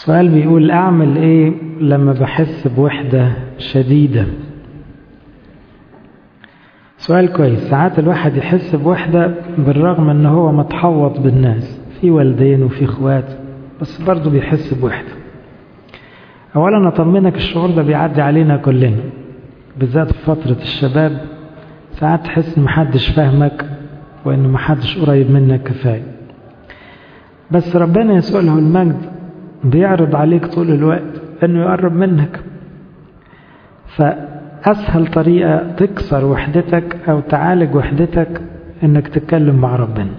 سؤال بيقول أعمل إيه لما بحس بوحدة شديدة سؤال كويس ساعات الواحد يحس بوحدة بالرغم أنه هو متحوط بالناس في والدين وفي اخوات بس برضه بيحس بوحدة أولا أطمنك الشعور ده بيعدي علينا كلنا بالذات في فترة الشباب ساعات تحس إن محدش فاهمك وإن محدش قريب منك كفاية بس ربنا يسوع له المجد بيعرض عليك طول الوقت إنه يقرب منك فأسهل طريقة تكسر وحدتك أو تعالج وحدتك إنك تتكلم مع ربنا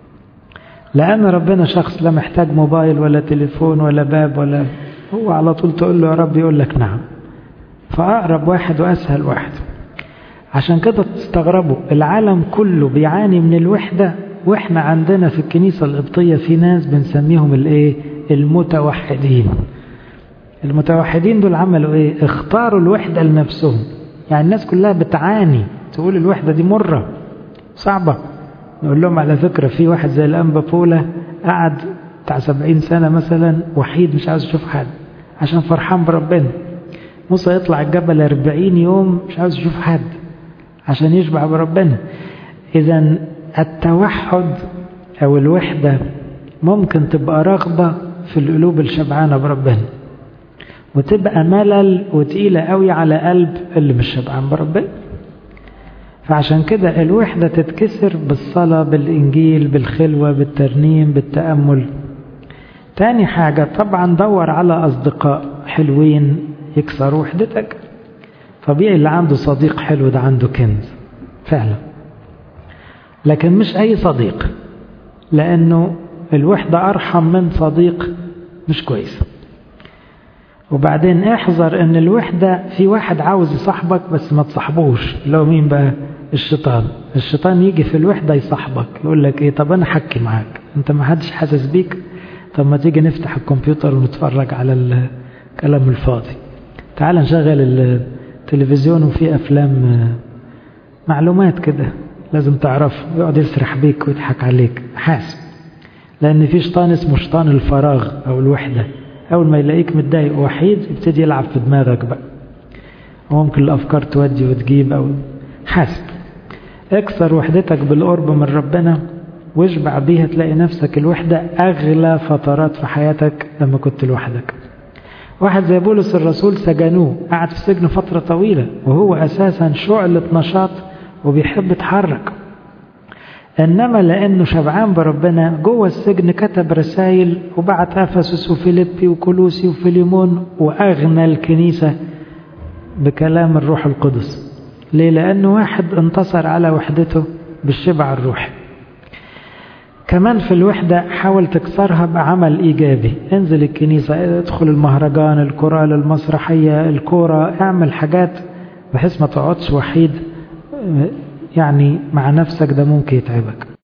لأن ربنا شخص لا محتاج موبايل ولا تليفون ولا باب ولا هو على طول تقول له يا رب يقول لك نعم فأقرب واحد وأسهل واحد عشان كده تستغربوا العالم كله بيعاني من الوحدة واحنا عندنا في الكنيسة القبطية في ناس بنسميهم الايه المتوحدين المتوحدين دول عملوا ايه اختاروا الوحدة لنفسهم يعني الناس كلها بتعاني تقول الوحدة دي مرة صعبة نقول لهم على فكرة في واحد زي الأنبا بولا قعد بتاع سبعين سنة مثلا وحيد مش عاوز يشوف حد عشان فرحان بربنا موسى يطلع الجبل أربعين يوم مش عاوز يشوف حد عشان يشبع بربنا إذا التوحد أو الوحدة ممكن تبقى رغبة في القلوب الشبعانة بربنا وتبقى ملل وتقيلة قوي على قلب اللي مش شبعان بربنا فعشان كده الوحدة تتكسر بالصلاة بالإنجيل بالخلوة بالترنيم بالتأمل تاني حاجة طبعا دور على أصدقاء حلوين يكسروا وحدتك طبيعي اللي عنده صديق حلو ده عنده كنز فعلا لكن مش أي صديق لأنه الوحدة أرحم من صديق مش كويس وبعدين احذر ان الوحدة في واحد عاوز يصاحبك بس ما تصاحبوش اللي هو مين بقى الشيطان الشيطان يجي في الوحدة يصاحبك يقول لك ايه طب انا حكي معاك انت ما حدش حاسس بيك طب ما تيجي نفتح الكمبيوتر ونتفرج على الكلام الفاضي تعال نشغل التلفزيون وفي افلام معلومات كده لازم تعرف يقعد يسرح بيك ويضحك عليك حاسب لان في شيطان اسمه شيطان الفراغ او الوحده أول ما يلاقيك متضايق وحيد يبتدي يلعب في دماغك بقى وممكن الأفكار تودي وتجيب أو حاسب اكسر وحدتك بالقرب من ربنا واشبع بيها تلاقي نفسك الوحدة أغلى فترات في حياتك لما كنت لوحدك واحد زي بولس الرسول سجنوه قعد في السجن فترة طويلة وهو أساسا شعلة نشاط وبيحب يتحرك إنما لأنه شبعان بربنا جوه السجن كتب رسائل وبعت أفسس وفيليبي وكولوسي وفيليمون وأغنى الكنيسة بكلام الروح القدس ليه؟ لأنه واحد انتصر على وحدته بالشبع الروحي كمان في الوحدة حاول تكسرها بعمل إيجابي انزل الكنيسة ادخل المهرجان الكورال المسرحية الكورة اعمل حاجات بحيث ما تقعدش وحيد يعني مع نفسك ده ممكن يتعبك